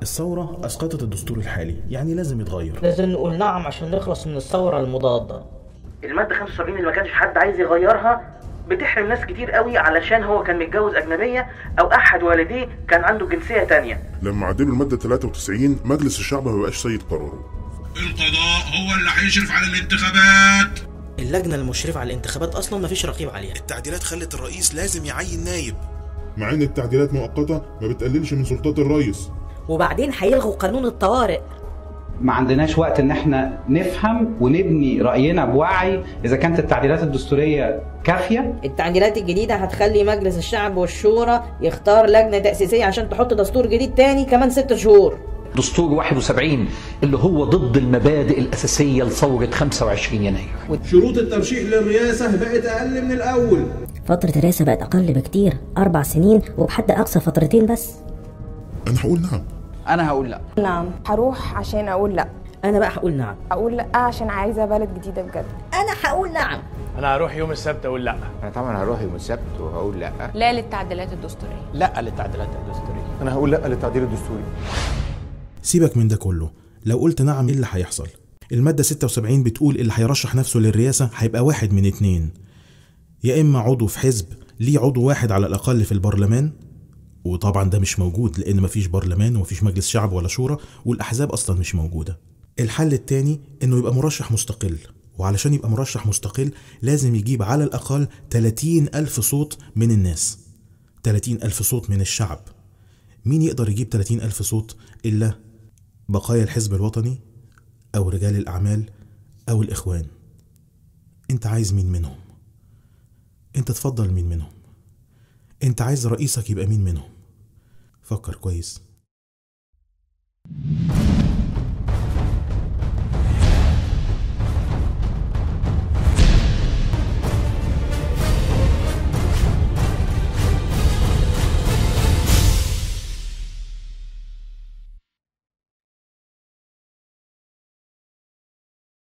الثورة أسقطت الدستور الحالي يعني لازم يتغير لازم نقول نعم عشان نخلص من الثورة المضادة المادة 75 اللي ما كانش حد عايز يغيرها بتحرم ناس كتير قوي علشان هو كان متجوز أجنبية أو أحد والديه كان عنده جنسية تانية لما عدلوا المادة 93 مجلس الشعب ما بقاش سيد قراره القضاء هو اللي هيشرف على الانتخابات اللجنة المشرفة على الانتخابات أصلا مفيش رقيب عليها التعديلات خلت الرئيس لازم يعين نايب مع ان التعديلات مؤقتة ما بتقللش من سلطات الرئيس وبعدين هيلغوا قانون الطوارئ ما عندناش وقت ان احنا نفهم ونبني راينا بوعي اذا كانت التعديلات الدستوريه كافيه التعديلات الجديدة هتخلي مجلس الشعب والشورى يختار لجنة تأسيسية عشان تحط دستور جديد تاني كمان ست شهور دستور 71 اللي هو ضد المبادئ الأساسية لثورة 25 يناير شروط الترشيح للرئاسة بقت أقل من الأول فترة الرئاسة بقت أقل بكتير أربع سنين وبحد أقصى فترتين بس أنا هقول نعم أنا هقول لا نعم هروح عشان أقول لا أنا بقى هقول نعم أقول لا عشان عايزة بلد جديدة بجد أنا هقول نعم أنا هروح يوم السبت أقول لا أنا طبعا هروح يوم السبت وهقول لا لا للتعديلات الدستورية لا للتعديلات الدستورية أنا هقول لا للتعديل الدستوري سيبك من ده كله لو قلت نعم ايه اللي هيحصل المادة 76 بتقول اللي هيرشح نفسه للرئاسة هيبقى واحد من اتنين يا إما عضو في حزب ليه عضو واحد على الأقل في البرلمان وطبعا ده مش موجود لأن مفيش برلمان ومفيش مجلس شعب ولا شورى والأحزاب أصلا مش موجودة الحل التاني إنه يبقى مرشح مستقل وعلشان يبقى مرشح مستقل لازم يجيب على الأقل 30 ألف صوت من الناس 30 ألف صوت من الشعب مين يقدر يجيب 30 ألف صوت إلا بقايا الحزب الوطني أو رجال الأعمال أو الإخوان أنت عايز مين منهم أنت تفضل مين منهم أنت عايز رئيسك يبقى مين منهم فكر كويس